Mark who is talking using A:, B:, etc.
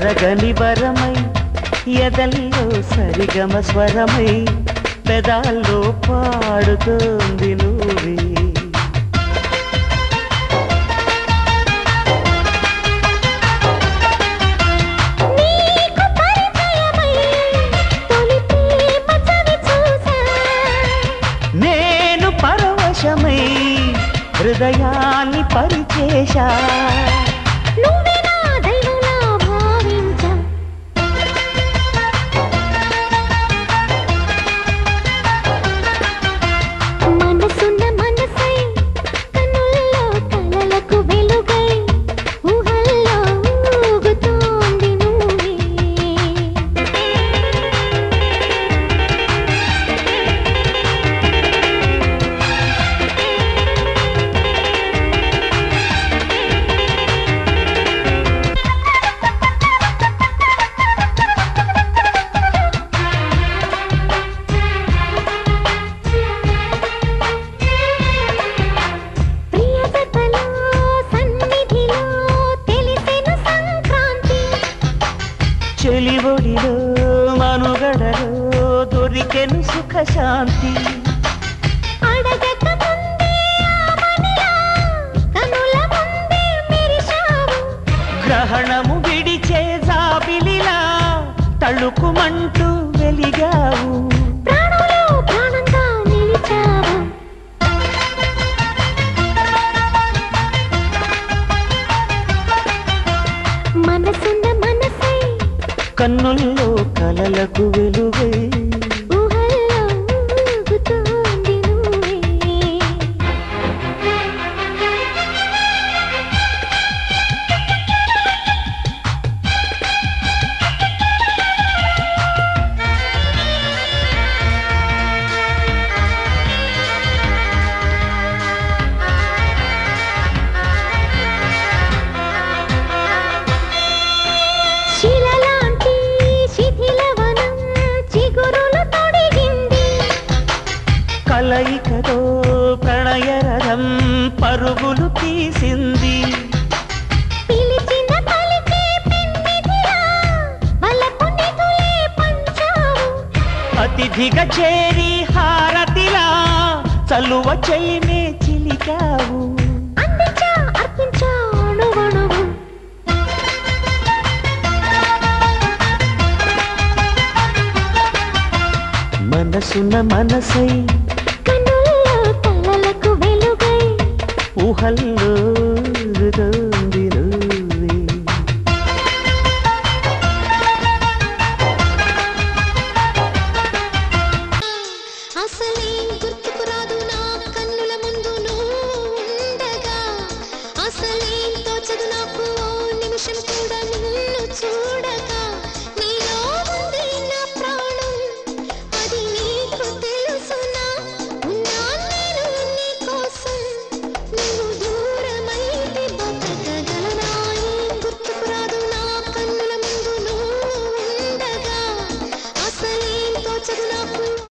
A: తరగని వరమై ఎదల్లో సరిగమ స్వరమై పెదాల్లో పాడుతోంది నువ్వే
B: నీకు పరిచయమై తొలి ప్రేమ చవి చూసా
A: నేను పరవశమై హృదయాన్ని పరిచేశా
B: నువ్వే నా దైవంలా భావించా మనసున్న మనసై కన్నుల్లో కలలకు వెలుగై ఊహల్లో ఊగుతోంది నువ్వే ప్రియతలో సన్నిధిలో తెలిసెను సంక్రాంతి
A: చెలివొడిలో మనుగడలో దొరికెను సుఖశాంతి
B: అడగక ముందే ఆమనిలా కనుల ముందే మెరిశావు
A: గ్రహణము విడిచే జాబిలిలా తళుకుమంటూ వెలిగావు
B: ప్రాణంలో ప్రాణంగా నిలిచావు మనసున్న మనసై
A: కన్నుల్లో కలలకు వెలుగై
B: ఊహల్లో ఊగుతోంది నువ్వే శిలలాంటి శిథిలవనం చిగురులు తొడిగింది
A: కలయికతో ప్రణయరథం పరుగులు తీసింది
B: పిలిచిన పలికే పెన్నిధిలా వలపు నిధులే పంచావు
A: అతిథిగా చేరి హారతిలా చలువ చెలిమే చిలికావు
B: అందించా అర్పించా అణువణువు
A: మనసున్న మనసై
B: కన్నుల్లో కలలకు వెలుగై
A: ఊహల్లో ఊగుతోంది నువ్వే.
B: అసలే గుర్తుకు రాదు నా కన్నుల ముందు నువ్వు ఉండగా అసలే